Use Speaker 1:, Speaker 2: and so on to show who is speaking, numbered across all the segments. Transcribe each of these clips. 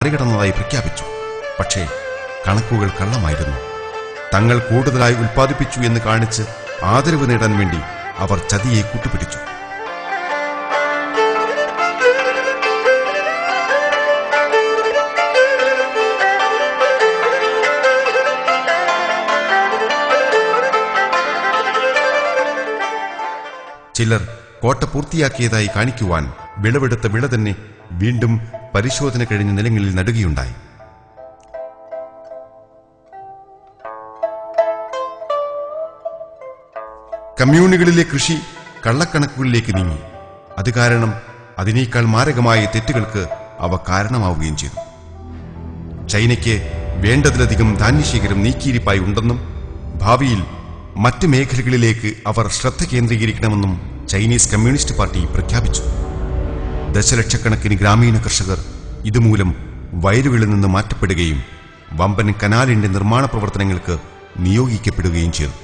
Speaker 1: മറികടന്നതായി പ്രഖ്യാപിച്ചു പക്ഷേ കണക്കുകൾ കള്ളമായിരുന്നു തങ്ങൾ കൂടുതലായി ഉൽപ്പാദിപ്പിച്ചു എന്ന് കാണിച്ച് ആദരവ് നേടാൻ വേണ്ടി അവർ ചതിയെ കൂട്ടുപിടിച്ചു ചിലർ കോട്ട പൂർത്തിയാക്കിയതായി കാണിക്കുവാൻ വിളവെടുത്ത വിള തന്നെ വീണ്ടും പരിശോധന കഴിഞ്ഞ നിലങ്ങളിൽ നടുകയുണ്ടായി കമ്മ്യൂണുകളിലെ കൃഷി കള്ളക്കണക്കുകളിലേക്ക് നീങ്ങി അത് കാരണം അതിനേക്കാൾ മാരകമായ തെറ്റുകൾക്ക് അവ കാരണമാവുകയും ചെയ്തു ചൈനയ്ക്ക് വേണ്ടതിലധികം ധാന്യശേഖരം നീക്കിയിരിപ്പായി ഉണ്ടെന്നും ഭാവിയിൽ മറ്റ് മേഖലകളിലേക്ക് അവർ ശ്രദ്ധ കേന്ദ്രീകരിക്കണമെന്നും ചൈനീസ് കമ്മ്യൂണിസ്റ്റ് പാർട്ടി പ്രഖ്യാപിച്ചു ദശലക്ഷക്കണക്കിന് ഗ്രാമീണ കർഷകർ ഇതുമൂലം വയലുകളിൽ നിന്ന് മാറ്റപ്പെടുകയും വമ്പൻ കനാലിന്റെ നിർമ്മാണ പ്രവർത്തനങ്ങൾക്ക് നിയോഗിക്കപ്പെടുകയും ചെയ്തു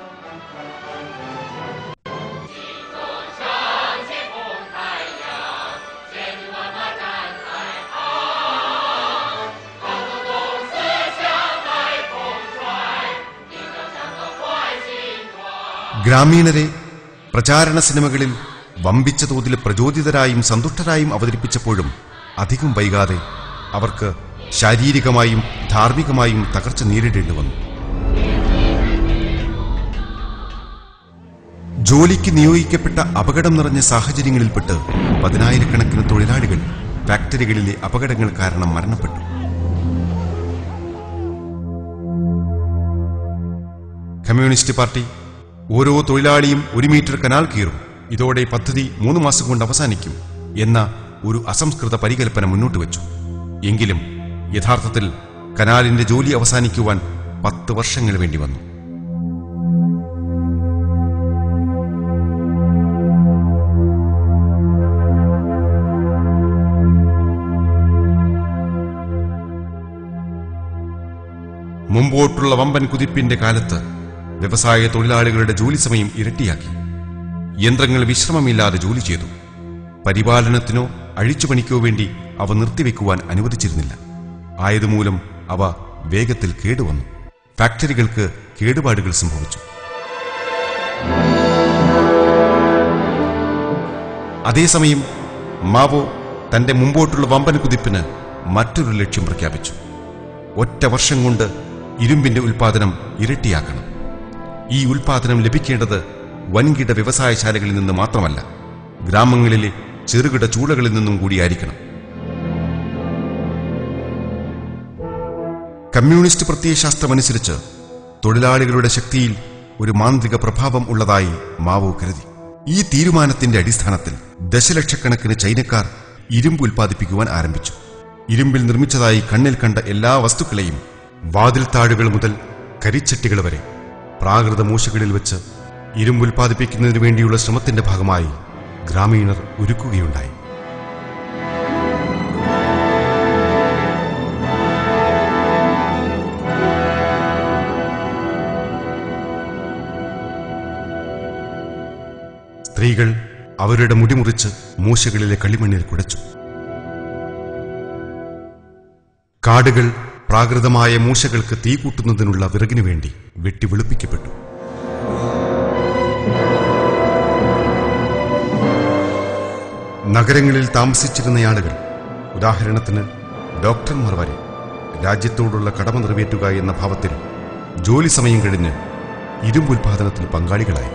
Speaker 1: ഗ്രാമീണരെ പ്രചാരണ സിനിമകളിൽ വമ്പിച്ച തോതിൽ പ്രചോദിതരായും സന്തുഷ്ടരായും അവതരിപ്പിച്ചപ്പോഴും അധികം വൈകാതെ അവർക്ക് ശാരീരികമായും ധാർമ്മികമായും തകർച്ച നേരിടേണ്ടി വന്നു ജോലിക്ക് നിയോഗിക്കപ്പെട്ട അപകടം നിറഞ്ഞ സാഹചര്യങ്ങളിൽപ്പെട്ട് പതിനായിരക്കണക്കിന് തൊഴിലാളികൾ ഫാക്ടറികളിലെ അപകടങ്ങൾ കാരണം മരണപ്പെട്ടു കമ്മ്യൂണിസ്റ്റ് പാർട്ടി ഓരോ തൊഴിലാളിയും ഒരു മീറ്റർ കനാൽ കീറും ഇതോടെ പദ്ധതി മൂന്ന് മാസം കൊണ്ട് അവസാനിക്കും എന്ന ഒരു അസംസ്കൃത പരികൽപ്പന മുന്നോട്ട് വെച്ചു എങ്കിലും യഥാർത്ഥത്തിൽ കനാലിന്റെ ജോലി അവസാനിക്കുവാൻ പത്ത് വർഷങ്ങൾ വേണ്ടി വന്നു മുമ്പോട്ടുള്ള വമ്പൻ കുതിപ്പിന്റെ കാലത്ത് വ്യവസായ തൊഴിലാളികളുടെ ജോലി സമയം ഇരട്ടിയാക്കി യന്ത്രങ്ങൾ വിശ്രമമില്ലാതെ ജോലി ചെയ്തു പരിപാലനത്തിനോ അഴിച്ചുപണിക്കോ വേണ്ടി അവ നിർത്തിവെക്കുവാൻ അനുവദിച്ചിരുന്നില്ല ആയതുമൂലം അവ വേഗത്തിൽ കേടുവന്നു ഫാക്ടറികൾക്ക് കേടുപാടുകൾ സംഭവിച്ചു അതേസമയം മാവോ തന്റെ മുമ്പോട്ടുള്ള വമ്പൻ കുതിപ്പിന് മറ്റൊരു ലക്ഷ്യം പ്രഖ്യാപിച്ചു ഒറ്റ വർഷം കൊണ്ട് ഇരുമ്പിന്റെ ഉൽപാദനം ഇരട്ടിയാക്കണം ഈ ഉൽപാദനം ലഭിക്കേണ്ടത് വൻകിട വ്യവസായശാലകളിൽ നിന്ന് മാത്രമല്ല ഗ്രാമങ്ങളിലെ ചെറുകിട ചൂളകളിൽ നിന്നും കൂടിയായിരിക്കണം കമ്മ്യൂണിസ്റ്റ് പ്രത്യയശാസ്ത്രമനുസരിച്ച് തൊഴിലാളികളുടെ ശക്തിയിൽ ഒരു മാന്ത്രിക പ്രഭാവം ഉള്ളതായി മാവോ കരുതി ഈ തീരുമാനത്തിന്റെ അടിസ്ഥാനത്തിൽ ദശലക്ഷക്കണക്കിന് ചൈനക്കാർ ഇരുമ്പ് ഉൽപ്പാദിപ്പിക്കുവാൻ ആരംഭിച്ചു ഇരുമ്പിൽ നിർമ്മിച്ചതായി കണ്ണിൽ കണ്ട എല്ലാ വസ്തുക്കളെയും വാതിൽ താഴുകൾ മുതൽ കരിച്ചട്ടികൾ വരെ പ്രാകൃത മൂശകളിൽ വെച്ച് ഇരുമ്പ് ഉൽപ്പാദിപ്പിക്കുന്നതിനു വേണ്ടിയുള്ള ശ്രമത്തിന്റെ ഭാഗമായി ഗ്രാമീണർ ഒരുക്കുകയുണ്ടായി സ്ത്രീകൾ അവരുടെ മുടി മുറിച്ച് മൂശകളിലെ കളിമണ്ണിൽ കുടച്ചു കാടുകൾ പ്രാകൃതമായ മൂശകൾക്ക് തീ കൂട്ടുന്നതിനുള്ള വിറകിനു വേണ്ടി വെട്ടി വെളുപ്പിക്കപ്പെട്ടു നഗരങ്ങളിൽ താമസിച്ചിരുന്ന ആളുകൾ ഉദാഹരണത്തിന് ഡോക്ടർമാർ വരെ രാജ്യത്തോടുള്ള കടമ നിറവേറ്റുക എന്ന ഭാവത്തിൽ ജോലി സമയം കഴിഞ്ഞ് ഇരുമ്പുൽപാദനത്തിൽ പങ്കാളികളായി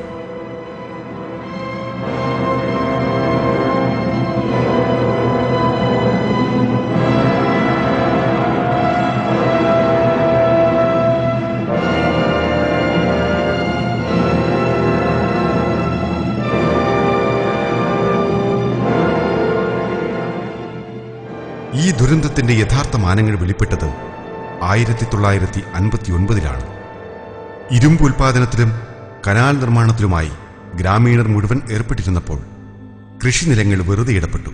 Speaker 1: ഈ ദുരന്തത്തിന്റെ യഥാർത്ഥ മാനങ്ങൾ വെളിപ്പെട്ടത് ആയിരത്തി തൊള്ളായിരത്തി അൻപത്തി ഒൻപതിലാണ് ഇരുമ്പ് ഉൽപാദനത്തിലും കനാൽ നിർമ്മാണത്തിലുമായി ഗ്രാമീണർ മുഴുവൻ ഏർപ്പെട്ടിരുന്നപ്പോൾ കൃഷിനിലങ്ങൾ വെറുതെ ഇടപെട്ടു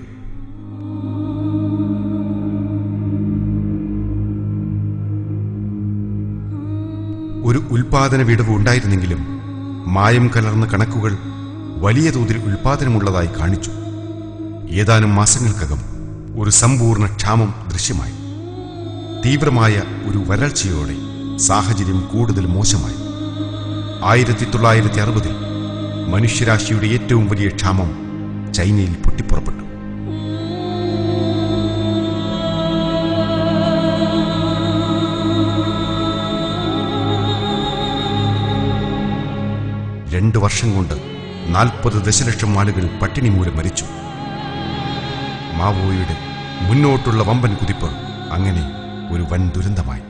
Speaker 1: ഒരു ഉൽപാദന വിടവ് ഉണ്ടായിരുന്നെങ്കിലും മായം കലർന്ന കണക്കുകൾ വലിയ തോതിൽ ഉൽപാദനമുള്ളതായി കാണിച്ചു ഏതാനും മാസങ്ങൾക്കകം ഒരു സമ്പൂർണ്ണ ക്ഷാമം ദൃശ്യമായി തീവ്രമായ ഒരു വരൾച്ചയോടെ സാഹചര്യം കൂടുതൽ മോശമായി ആയിരത്തി തൊള്ളായിരത്തി അറുപതിൽ മനുഷ്യരാശിയുടെ ഏറ്റവും വലിയ ക്ഷാമം ചൈനയിൽ പൊട്ടിപ്പുറപ്പെട്ടു രണ്ടു വർഷം കൊണ്ട് നാൽപ്പത് ദശലക്ഷം ആളുകൾ പട്ടിണി മൂലം മരിച്ചു മാവോയുടെ മുന്നോട്ടുള്ള വമ്പൻ കുതിപ്പ് അങ്ങനെ ഒരു വൻ ദുരന്തമായി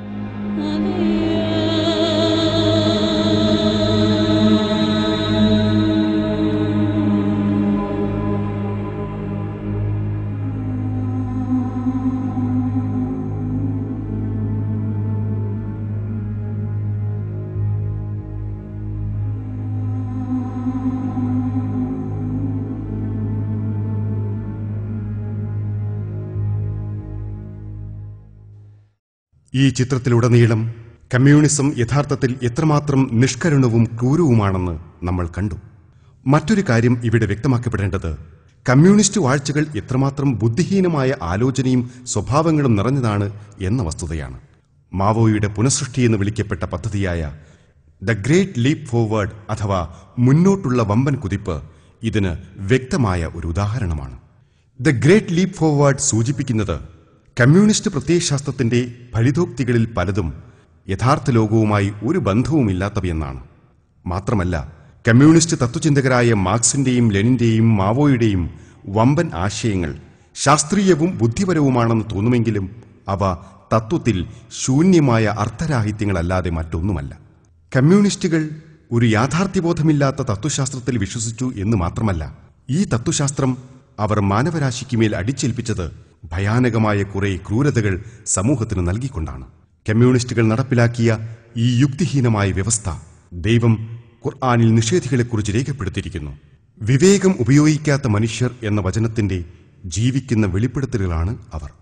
Speaker 1: ഈ ചിത്രത്തിലുടനീളം കമ്മ്യൂണിസം യഥാർത്ഥത്തിൽ എത്രമാത്രം നിഷ്കരുണവും ക്രൂരവുമാണെന്ന് നമ്മൾ കണ്ടു മറ്റൊരു കാര്യം ഇവിടെ വ്യക്തമാക്കപ്പെടേണ്ടത് കമ്മ്യൂണിസ്റ്റ് വാഴ്ചകൾ എത്രമാത്രം ബുദ്ധിഹീനമായ ആലോചനയും സ്വഭാവങ്ങളും നിറഞ്ഞതാണ് എന്ന വസ്തുതയാണ് മാവോയുടെ പുനഃസൃഷ്ടി എന്ന് വിളിക്കപ്പെട്ട പദ്ധതിയായ ദ ഗ്രേറ്റ് ലീപ് ഫോർവേഡ് അഥവാ മുന്നോട്ടുള്ള വമ്പൻ കുതിപ്പ് ഇതിന് വ്യക്തമായ ഒരു ഉദാഹരണമാണ് ദ ഗ്രേറ്റ് ലീപ് ഫോർവേഡ് സൂചിപ്പിക്കുന്നത് കമ്മ്യൂണിസ്റ്റ് പ്രത്യയശാസ്ത്രത്തിന്റെ ഫലിതോക്തികളിൽ പലതും യഥാർത്ഥ ലോകവുമായി ഒരു ബന്ധവുമില്ലാത്തവയെന്നാണ് മാത്രമല്ല കമ്മ്യൂണിസ്റ്റ് തത്വചിന്തകരായ മാർക്സിന്റെയും ലെനിന്റെയും മാവോയുടെയും വമ്പൻ ആശയങ്ങൾ ശാസ്ത്രീയവും ബുദ്ധിപരവുമാണെന്ന് തോന്നുമെങ്കിലും അവ തത്വത്തിൽ ശൂന്യമായ അർത്ഥരാഹിത്യങ്ങളല്ലാതെ മറ്റൊന്നുമല്ല കമ്മ്യൂണിസ്റ്റുകൾ ഒരു യാഥാർത്ഥ്യബോധമില്ലാത്ത തത്വശാസ്ത്രത്തിൽ വിശ്വസിച്ചു എന്ന് മാത്രമല്ല ഈ തത്വശാസ്ത്രം അവർ മാനവരാശിക്ക് മേൽ അടിച്ചേൽപ്പിച്ചത് ഭയാനകമായ കുറെ ക്രൂരതകൾ സമൂഹത്തിന് നൽകിക്കൊണ്ടാണ് കമ്മ്യൂണിസ്റ്റുകൾ നടപ്പിലാക്കിയ ഈ യുക്തിഹീനമായ വ്യവസ്ഥ ദൈവം ഖുർആാനിൽ നിഷേധികളെക്കുറിച്ച് രേഖപ്പെടുത്തിയിരിക്കുന്നു വിവേകം ഉപയോഗിക്കാത്ത മനുഷ്യർ എന്ന വചനത്തിന്റെ ജീവിക്കുന്ന വെളിപ്പെടുത്തലുകളാണ് അവർ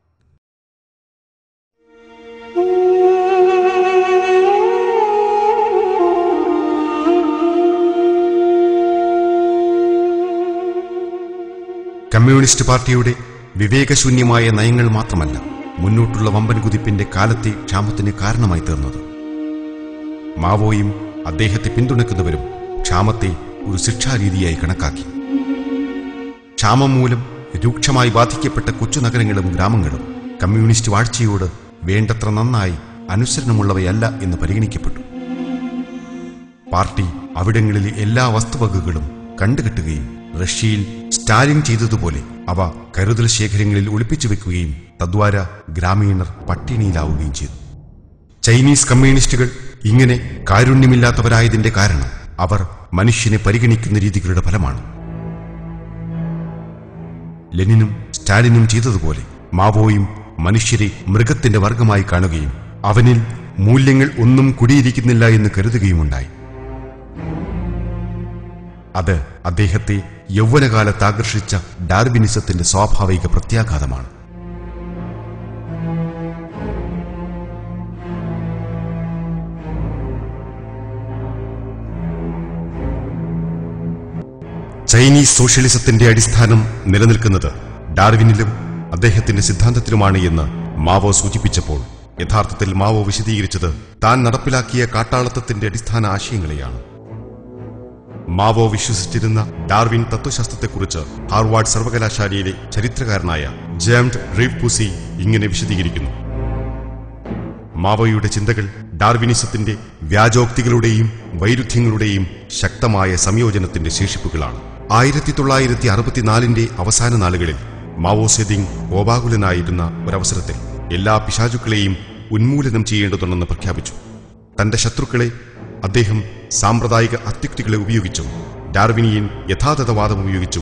Speaker 1: കമ്മ്യൂണിസ്റ്റ് പാർട്ടിയുടെ വിവേകശൂന്യമായ നയങ്ങൾ മാത്രമല്ല മുന്നോട്ടുള്ള വമ്പൻ കുതിപ്പിന്റെ കാലത്തെ ക്ഷാമത്തിന് കാരണമായി തീർന്നത് മാവോയും അദ്ദേഹത്തെ പിന്തുണയ്ക്കുന്നവരും ക്ഷാമത്തെ ഒരു ശിക്ഷാരീതിയായി കണക്കാക്കി ക്ഷാമം മൂലം രൂക്ഷമായി ബാധിക്കപ്പെട്ട കൊച്ചു നഗരങ്ങളും ഗ്രാമങ്ങളും കമ്മ്യൂണിസ്റ്റ് വാഴ്ചയോട് വേണ്ടത്ര നന്നായി അനുസരണമുള്ളവയല്ല എന്ന് പരിഗണിക്കപ്പെട്ടു പാർട്ടി അവിടങ്ങളിലെ എല്ലാ വസ്തുവകകളും കണ്ടുകെട്ടുകയും റഷ്യയിൽ സ്റ്റാലിൻ ചെയ്തതുപോലെ അവ കരുതൽ ശേഖരങ്ങളിൽ ഒളിപ്പിച്ചു വെക്കുകയും തദ്വാര ഗ്രാമീണർ പട്ടിണിയിലാവുകയും ചെയ്തു ചൈനീസ് കമ്മ്യൂണിസ്റ്റുകൾ ഇങ്ങനെ കാരുണ്യമില്ലാത്തവരായതിന്റെ കാരണം അവർ മനുഷ്യനെ പരിഗണിക്കുന്ന രീതികളുടെ ഫലമാണ് ലെനിനും സ്റ്റാലിനും ചെയ്തതുപോലെ മാവോയും മനുഷ്യരെ മൃഗത്തിന്റെ വർഗമായി കാണുകയും അവനിൽ മൂല്യങ്ങൾ ഒന്നും കുടിയിരിക്കുന്നില്ല എന്ന് കരുതുകയുമുണ്ടായി അത് അദ്ദേഹത്തെ യൗവനകാലത്ത് ആകർഷിച്ച ഡാർവിനിസത്തിന്റെ സ്വാഭാവിക പ്രത്യാഘാതമാണ് ചൈനീസ് സോഷ്യലിസത്തിന്റെ അടിസ്ഥാനം നിലനിൽക്കുന്നത് ഡാർവിനിലും അദ്ദേഹത്തിന്റെ സിദ്ധാന്തത്തിലുമാണ് എന്ന് മാവോ സൂചിപ്പിച്ചപ്പോൾ യഥാർത്ഥത്തിൽ മാവോ വിശദീകരിച്ചത് താൻ നടപ്പിലാക്കിയ കാട്ടാളത്വത്തിന്റെ അടിസ്ഥാന ആശയങ്ങളെയാണ് മാവോ വിശ്വസിച്ചിരുന്ന ഡാർവിൻ തത്വശാസ്ത്രത്തെക്കുറിച്ച് ഹാർവാർഡ് സർവകലാശാലയിലെ ചരിത്രകാരനായ ജാംഡ് റീവ് പുസി ഇങ്ങനെ വിശദീകരിക്കുന്നു മാവോയുടെ ചിന്തകൾ ഡാർവിനിസത്തിന്റെ വ്യാജോക്തികളുടെയും വൈരുദ്ധ്യങ്ങളുടെയും ശക്തമായ സംയോജനത്തിന്റെ ശേഷിപ്പുകളാണ് ആയിരത്തി തൊള്ളായിരത്തി അറുപത്തിനാലിന്റെ അവസാന നാളുകളിൽ മാവോ സെദിങ് കോപാകുലനായിരുന്ന ഒരവസരത്തിൽ എല്ലാ പിശാചുക്കളെയും ഉന്മൂലനം ചെയ്യേണ്ടതുണ്ടെന്ന് പ്രഖ്യാപിച്ചു തന്റെ ശത്രുക്കളെ അദ്ദേഹം സാമ്പ്രദായിക അത്യുക്തികളെ ഉപയോഗിച്ചും ഡാർവിനിയൻ യഥാതഥവാദം ഉപയോഗിച്ചും